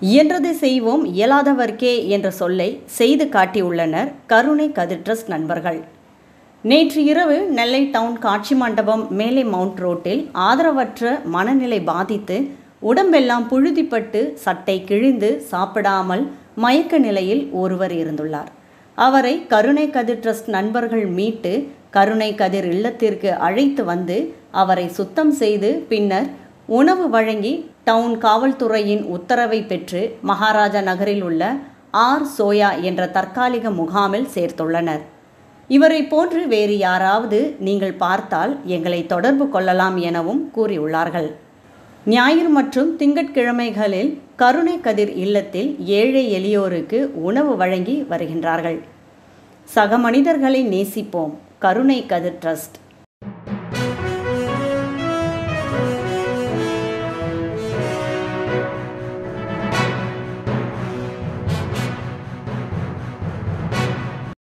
இயன்றதை செய்வோம் இயலாதவர்க்கே என்ற சொல்லை செய்து காட்டியுள்ளனர் கருணை கதிர் ட்ரஸ்ட் நண்பர்கள் நேற்று இரவு நெல்லை டவுன் காட்சி மண்டபம் மேலே மவுண்ட் ரோட்டில் ஆதரவற்ற மனநிலை பாதித்து உடம்பெல்லாம் புழுதிப்பட்டு சட்டை கிழிந்து சாப்பிடாமல் மயக்க நிலையில் ஒருவர் இருந்துள்ளார் அவரை கருணை கதிர் ட்ரஸ்ட் நண்பர்கள் மீட்டு கருணை கதிர் இல்லத்திற்கு அழைத்து வந்து அவரை சுத்தம் செய்து பின்னர் உணவு வழங்கி டவுன் காவல்துறையின் உத்தரவை பெற்று மகாராஜா நகரில் உள்ள ஆர் சோயா என்ற தற்காலிக முகாமில் சேர்த்துள்ளனர் இவரை போன்று வேறு யாராவது நீங்கள் பார்த்தால் எங்களை தொடர்பு கொள்ளலாம் எனவும் கூறியுள்ளார்கள் ஞாயிறு மற்றும் திங்கட்கிழமைகளில் கருணை கதிர் இல்லத்தில் ஏழை எளியோருக்கு உணவு வழங்கி வருகின்றார்கள் சக மனிதர்களை நேசிப்போம் கருணை கதிர் ட்ரஸ்ட்